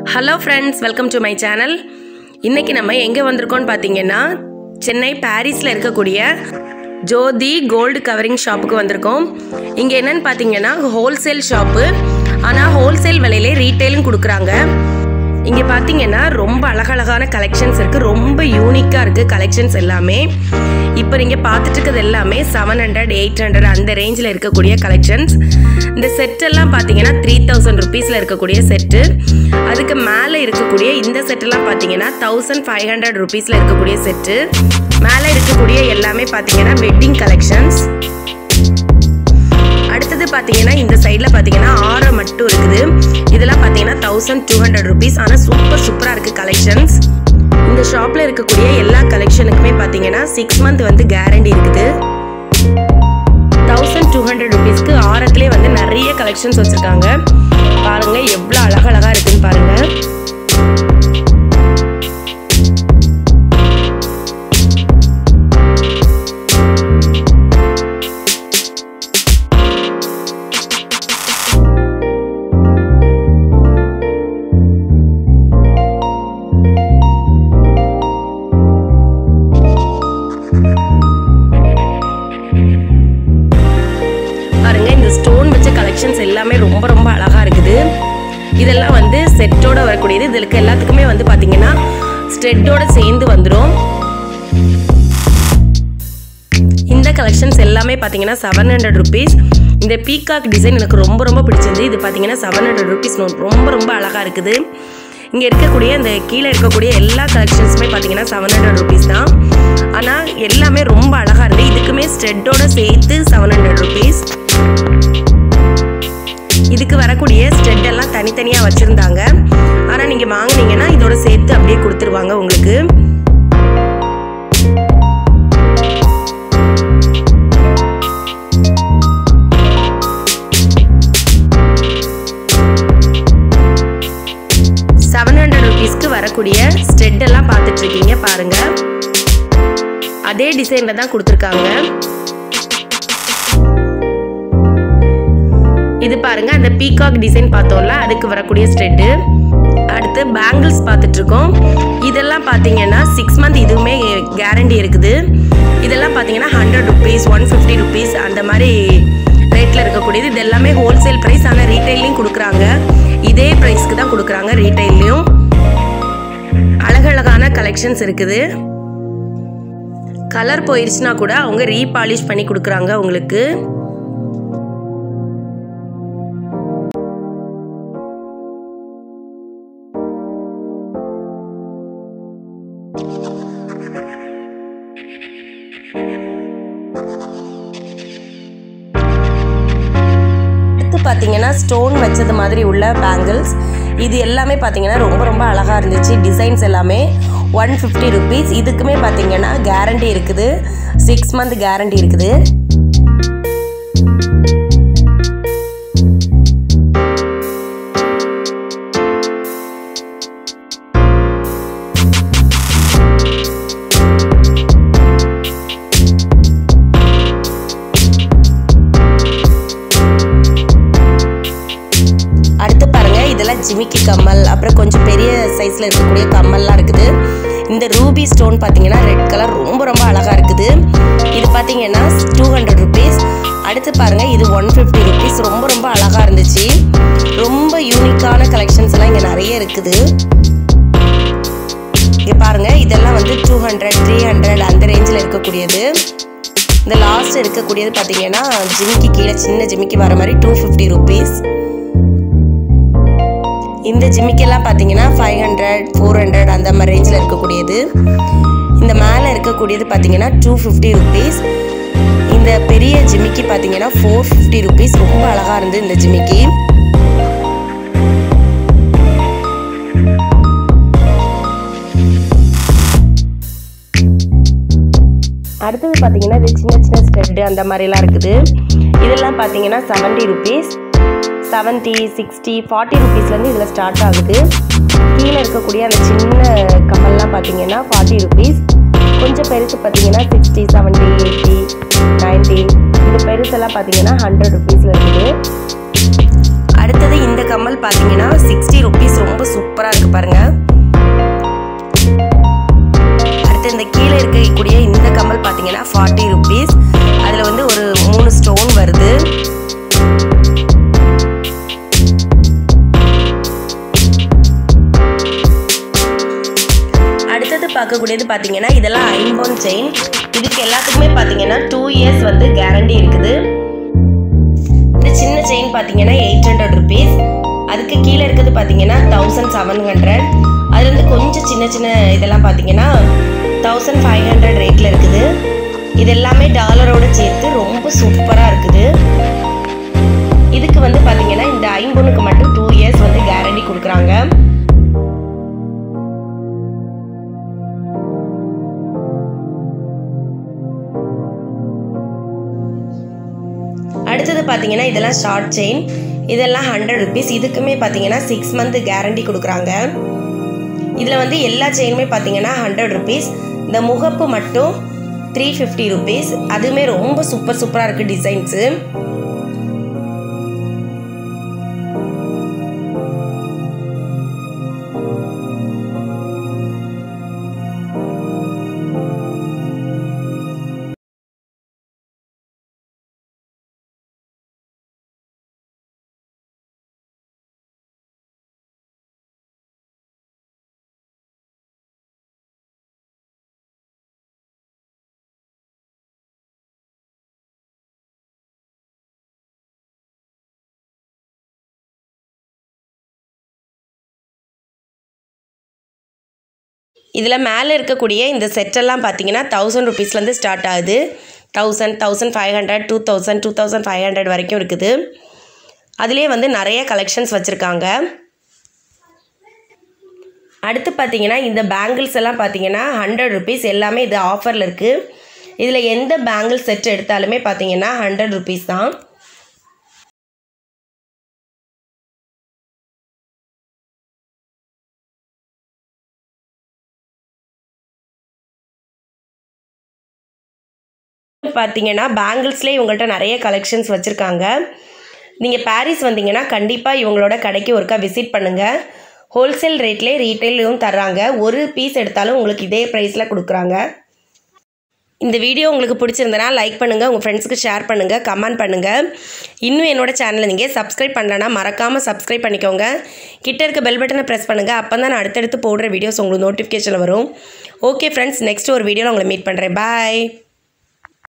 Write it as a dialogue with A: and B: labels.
A: hello friends welcome to my channel இன்னைக்கு நம்ம எங்கே வந்திருக்கோம்னு பார்த்தீங்கன்னா சென்னை பாரிஸில் இருக்கக்கூடிய ஜோதி கோல்டு கவரிங் ஷாப்புக்கு வந்திருக்கோம் இங்கே என்னன்னு பார்த்தீங்கன்னா ஹோல்சேல் ஷாப்பு ஆனால் ஹோல்சேல் விலையிலே ரீட்டைலும் கொடுக்குறாங்க இங்கே பார்த்தீங்கன்னா ரொம்ப அழகழகான கலெக்ஷன்ஸ் இருக்குது ரொம்ப யூனிக்காக இருக்குது கலெக்ஷன்ஸ் எல்லாமே இப்போ நீங்கள் பார்த்துட்டு இருக்கிறது எல்லாமே செவன் ஹண்ட்ரட் எயிட் ஹண்ட்ரட் அந்த ரேஞ்சில் இருக்கக்கூடிய கலெக்ஷன்ஸ் இந்த செட்டெல்லாம் பார்த்தீங்கன்னா த்ரீ தௌசண்ட் ருபீஸில் இருக்கக்கூடிய செட்டு அதுக்கு மேலே இருக்கக்கூடிய இந்த செட்டெல்லாம் பார்த்தீங்கன்னா தௌசண்ட் ஃபைவ் ஹண்ட்ரட் ருபீஸில் இருக்கக்கூடிய செட்டு மேலே இருக்கக்கூடிய எல்லாமே பார்த்தீங்கன்னா வெட்டிங் கலெக்ஷன்ஸ் அடுத்தது பார்த்தீங்கன்னா இந்த சைடில் பார்த்தீங்கன்னா ஆரம் மட்டும் இருக்குது இதெல்லாம் பார்த்தீங்கன்னா தௌசண்ட் டூ ஹண்ட்ரட் ருபீஸ் ஆனால் சூப்பர் சூப்பராக இருக்குது கலெக்ஷன்ஸ் இந்த ஷாப்பில் இருக்கக்கூடிய எல்லா கலெக்ஷனுக்குமே பார்த்தீங்கன்னா சிக்ஸ் மந்த் வந்து கேரண்டி இருக்குது தௌசண்ட் டூ ஹண்ட்ரட் ருபீஸ்க்கு ஆரத்துலேயே வந்து நிறைய கலெக்ஷன்ஸ் வச்சுருக்காங்க பாருங்கள் எவ்வளோ அழகழகாக இருக்குன்னு பாருங்கள் பாருங்க இந்த ஸ்டோன் வச்ச கலெக்ஷன்ஸ் எல்லாமே ரொம்ப ரொம்ப அழகா இருக்குது இதெல்லாம் வந்து செட்டோட வரக்கூடியது இதுக்கு எல்லாத்துக்குமே வந்து பாத்தீங்கன்னா ஸ்டெட்டோட சேர்ந்து வந்துடும் இந்த கலெக்ஷன்ஸ் எல்லாமே பார்த்தீங்கன்னா செவன் ஹண்ட்ரட் ருபீஸ் இந்த பீகாக் டிசைன் எனக்கு ரொம்ப ரொம்ப பிடிச்சிருந்து இது பார்த்தீங்கன்னா செவன் ஹண்ட்ரட் ருபீஸ் ரொம்ப ரொம்ப அழகாக இருக்குது இங்கே இருக்கக்கூடிய இந்த கீழே இருக்கக்கூடிய எல்லா கலெக்ஷன்ஸுமே பார்த்தீங்கன்னா செவன் ஹண்ட்ரட் ருபீஸ் தான் ஆனால் எல்லாமே ரொம்ப அழகாக இருக்குது இதுக்குமே ஸ்ட்ரெட்டோட சேர்த்து செவன் ஹண்ட்ரட் ருபீஸ் இதுக்கு வரக்கூடிய ஸ்ட்ரெட் எல்லாம் தனித்தனியாக வச்சுருந்தாங்க ஆனால் நீங்கள் வாங்குனீங்கன்னா இதோட சேர்த்து அப்படியே கொடுத்துருவாங்க உங்களுக்கு செவன் ஹண்ட்ரட் ருபீஸ்க்கு வரக்கூடிய ஸ்ட்ரெட் எல்லாம் பார்த்துட்டு இருக்கீங்க பாருங்க அதே டிசைன்ல தான் கொடுத்துருக்காங்க இது பாருங்க அந்த பீகாக் டிசைன் பார்த்தோம்ல அதுக்கு வரக்கூடிய ஸ்ட்ரெட்டு அடுத்து பேங்கிள்ஸ் பார்த்துட்டு இருக்கோம் இதெல்லாம் பார்த்தீங்கன்னா சிக்ஸ் மந்த் இதுவுமே கேரண்டி இருக்குது இதெல்லாம் பார்த்தீங்கன்னா hundred rupees one fifty rupees அந்த மாதிரி ரேட்டில் இருக்கக்கூடியது இது எல்லாமே ஹோல்சேல் ப்ரைஸ் ஆனால் ரீட்டைல்லையும் கொடுக்குறாங்க இதே ப்ரைஸ்க்கு தான் கொடுக்குறாங்க ரீட்டைல்லையும் அழகழகான கலெக்ஷன்ஸ் இருக்குது கலர் போயிருச்சுன்னா கூட அவங்க ரீபாலிஷ் பண்ணி கொடுக்குறாங்க உங்களுக்கு அடுத்து பார்த்தீங்கன்னா ஸ்டோன் வச்சது மாதிரி உள்ள பேங்கிள்ஸ் இது எல்லாமே பார்த்தீங்கன்னா ரொம்ப ரொம்ப அழகாக இருந்துச்சு டிசைன்ஸ் எல்லாமே ஒன் ஃபிஃப்டி ருபீஸ் இதுக்குமே பார்த்தீங்கன்னா கேரண்டி இருக்குது சிக்ஸ் மந்த் கேரண்டி இருக்குது அடுத்து பாருங்க இதெல்லாம் ஜிமிக்கி கம்மல் அப்புறம் கொஞ்சம் பெரிய சைஸ்ல இருக்கக்கூடிய கம்மல்லாம் இருக்குது இந்த ரூபி ஸ்டோன் பார்த்தீங்கன்னா ரெட் கலர் ரொம்ப ரொம்ப அழகா இருக்குது இது பார்த்தீங்கன்னா டூ ஹண்ட்ரட் ருபீஸ் அடுத்து பாருங்க இது ஒன் ஃபிஃப்டி ருபீஸ் ரொம்ப ரொம்ப அழகா இருந்துச்சு ரொம்ப யூனிக்கான கலெக்ஷன்ஸ் எல்லாம் இங்கே நிறைய இருக்குது இங்கே பாருங்க இதெல்லாம் வந்து டூ ஹண்ட்ரட் த்ரீ ஹண்ட்ரட் அந்த ரேஞ்சில் இருக்கக்கூடியது இந்த லாஸ்ட் இருக்கக்கூடியது பார்த்தீங்கன்னா ஜிமிக்கி கீழே சின்ன ஜிமிக்கி வர மாதிரி டூ ஃபிஃப்டி ருபீஸ் இந்த ஜிமிக்கெல்லாம் பார்த்தீங்கன்னா ஃபைவ் ஹண்ட்ரட் ஃபோர் ஹண்ட்ரட் அந்த மாதிரி ரேஞ்சில் இருக்கக்கூடியது இந்த மேலே இருக்கக்கூடியது பார்த்தீங்கன்னா டூ ஃபிஃப்டி ருபீஸ் இந்த பெரிய ஜிமிக்கி பார்த்தீங்கன்னா ஃபோர் ஃபிஃப்டி ருபீஸ் ரொம்ப அழகாக இருந்து இந்த ஜிமிக்கி அடுத்தது பார்த்தீங்கன்னா இது சின்ன சின்ன ஸ்டெட்டு அந்த மாதிரிலாம் இருக்குது இதெல்லாம் பார்த்தீங்கன்னா seventy rupees seventy sixty forty ருபீஸ்லேருந்து இதில் ஸ்டார்ட் ஆகுது கீழே இருக்கக்கூடிய அந்த சின்ன கம்மல்லாம் பார்த்தீங்கன்னா ஃபார்ட்டி ருபீஸ் கொஞ்சம் பெருசு பார்த்தீங்கன்னா சிக்ஸ்டி செவன்ட்டி எயிட்டி நைன்ட்டி இந்த பெருசெல்லாம் பார்த்தீங்கன்னா ஹண்ட்ரட் ருபீஸில் இருக்குது அடுத்தது இந்த கம்மல் பார்த்தீங்கன்னா சிக்ஸ்டி ருபீஸ் ரொம்ப சூப்பராக இருக்குது பார்க்கக்கூடியது பார்த்தீங்கன்னா இதெல்லாம் ஐம்போன் செயின் இதுக்கு எல்லாத்துக்குமே பார்த்தீங்கன்னா டூ இயர்ஸ் வந்து கேரண்டி இருக்குது இந்த சின்ன செயின் பார்த்தீங்கன்னா எயிட் ஹண்ட்ரட் ருபீஸ் அதுக்கு கீழே இருக்கிறது பார்த்தீங்கன்னா தௌசண்ட் செவன் ஹண்ட்ரட் அதுலேருந்து கொஞ்சம் சின்ன சின்ன இதெல்லாம் பார்த்தீங்கன்னா தௌசண்ட் ஃபைவ் ஹண்ட்ரட் ரேட்டில் இருக்குது இது எல்லாமே டாலரோட சேர்த்து ரொம்ப சூப்பராக இருக்குது இதுக்கு வந்து பார்த்தீங்கன்னா இந்த ஐம்பொண்ணுக்கு மட்டும் டூ இயர்ஸ் வந்து கேரண்டி கொடுக்குறாங்க அடுத்தது பார்த்தீங்கன்னா இதெல்லாம் ஷார்ட் செயின் இதெல்லாம் ஹண்ட்ரட் ருபீஸ் இதுக்குமே பார்த்தீங்கன்னா சிக்ஸ் மந்த் கேரண்டி கொடுக்குறாங்க இதில் வந்து எல்லா செயினுமே பார்த்தீங்கன்னா ஹண்ட்ரட் ருபீஸ் இந்த முகப்பு மட்டும் த்ரீ ஃபிஃப்டி ருபீஸ் அதுவுமே ரொம்ப சூப்பர் சூப்பராக இருக்குது டிசைன்ஸு இதில் மேலே இருக்கக்கூடிய இந்த செட்டெல்லாம் பார்த்தீங்கன்னா தௌசண்ட் ருபீஸ்லேருந்து ஸ்டார்ட் ஆகுது thousand thousand five hundred two thousand two thousand five hundred வரைக்கும் இருக்குது அதுலேயே வந்து நிறைய கலெக்ஷன்ஸ் வச்சுருக்காங்க அடுத்து பார்த்தீங்கன்னா இந்த பேங்கிள்ஸ் எல்லாம் பார்த்தீங்கன்னா ஹண்ட்ரட் ருபீஸ் எல்லாமே இது ஆஃபரில் இருக்குது இதில் எந்த பேங்கிள் செட் எடுத்தாலுமே பார்த்தீங்கன்னா ஹண்ட்ரட் ருபீஸ் தான் பார்த்தீங்கன்னா பேங்கிள்ஸ்லேயே இவங்கள்ட்ட நிறைய கலெக்ஷன்ஸ் வச்சுருக்காங்க நீங்கள் பாரிஸ் வந்தீங்கன்னா கண்டிப்பாக இவங்களோட கடைக்கு ஒருக்கா விசிட் பண்ணுங்கள் ஹோல்சேல் ரேட்லேயே ரீட்டைலையும் தர்றாங்க ஒரு பீஸ் எடுத்தாலும் உங்களுக்கு இதே ப்ரைஸில் கொடுக்குறாங்க இந்த வீடியோ உங்களுக்கு பிடிச்சிருந்தனா லைக் பண்ணுங்கள் உங்கள் ஃப்ரெண்ட்ஸுக்கு ஷேர் பண்ணுங்கள் கமெண்ட் பண்ணுங்கள் இன்னும் என்னோட சேனலை நீங்கள் சப்ஸ்கிரைப் பண்ணலன்னா மறக்காமல் சப்ஸ்கிரைப் பண்ணிக்கோங்க கிட்ட இருக்க பெல் பட்டனை ப்ரெஸ் பண்ணுங்கள் அப்போ தான் நான் அடுத்தடுத்து போடுற வீடியோஸ் உங்களுக்கு நோட்டிஃபிகேஷனில் வரும் ஓகே ஃப்ரெண்ட்ஸ் நெக்ஸ்ட் ஒரு வீடியோவில் உங்களை மீட் பண்ணுறேன் பாய்